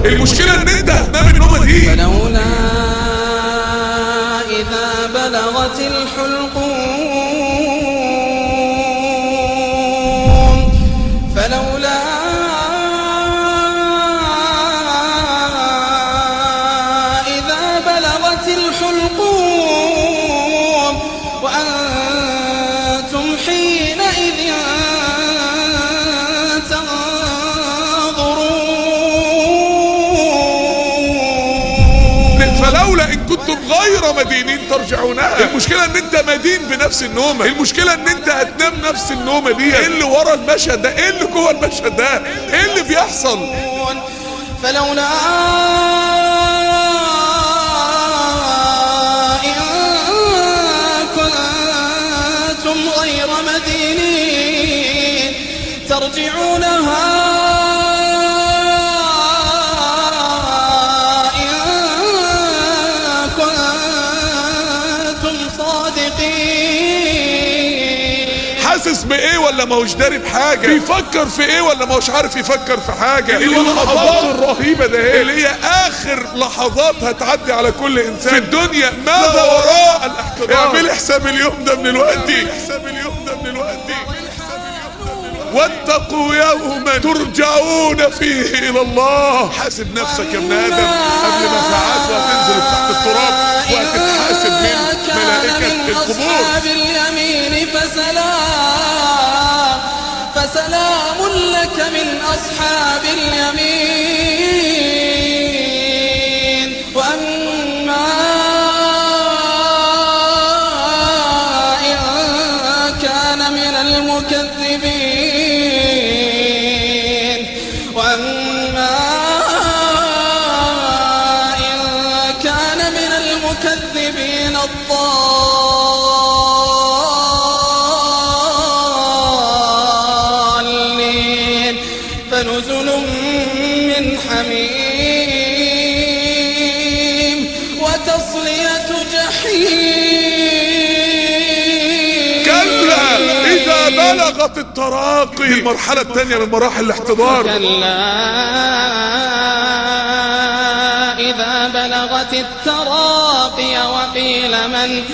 المشكلة ان انت هتنام النومة دي فلولا إذا بلغت الحلقوم فلولا إذا بلغت الحلقوم وأنتم حينئذ تنظرون فلولا ان كنتم غير مدينين ترجعونها المشكلة ان انت مدين بنفس النومة المشكلة ان انت هتنام نفس النومة دي ايه اللي ورا المشهد ده ايه اللي جوه المشهد ده ايه اللي بيحصل فلولا إن كنتم غير مدينين ترجعونها إن كنتم صادقين حاسس بايه ولا ما هوش داري بحاجه بيفكر في ايه ولا ما هوش عارف يفكر في حاجه اللحظات الرهيبه ده ايه اللي هي اخر لحظات هتعدي على كل انسان في الدنيا ماذا وراء الاحتضار اعمل حساب اليوم ده من الوقت حساب اليوم ده من الوقت واتقوا يوما ترجعون فيه الى الله حاسب نفسك يا ابن ادم قبل ما ساعات هتنزل تحت التراب وهتتحاسب من ملائكه القبور أصحاب اليمين فسلام فسلام لك من أصحاب اليمين وأما إن كان من المكذبين وأما إن كان من المكذبين الضالين فنزل من حميم وتصلية جحيم كلا اذا بلغت التراقي المرحله الثانيه من مراحل الاحتضار كلا إذا بلغت التراقي وقيل من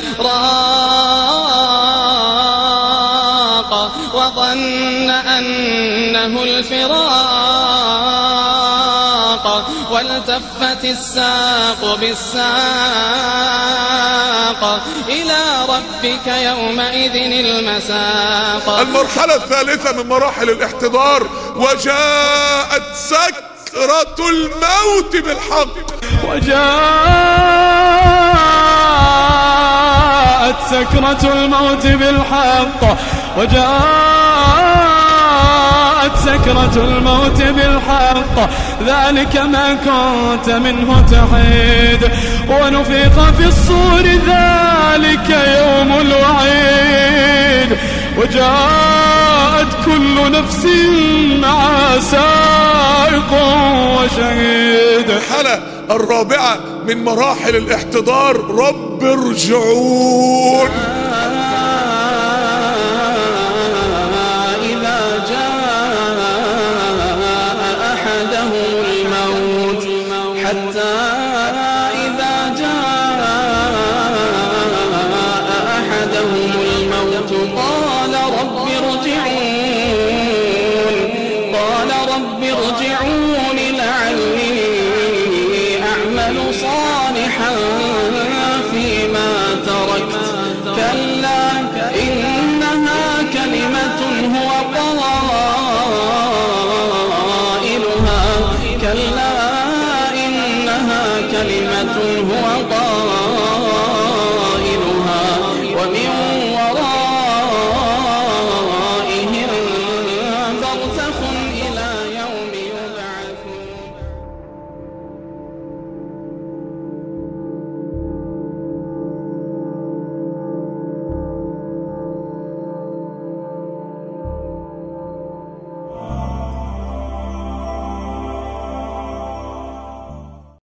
راق وظن أنه الفراق والتفت الساق بالساق إلى ربك يومئذ المساق المرحله الثالثه من مراحل الاحتضار وجاءت سكره الموت بالحق وجاءت سكرة الموت بالحق وجاءت سكرة الموت بالحق ذلك ما كنت منه تحيد ونفخ في الصور ذلك يوم الوعيد وجاءت كل نفس مع سائق وشهيد المرحلة الرابعة من مراحل الاحتضار رب ارجعون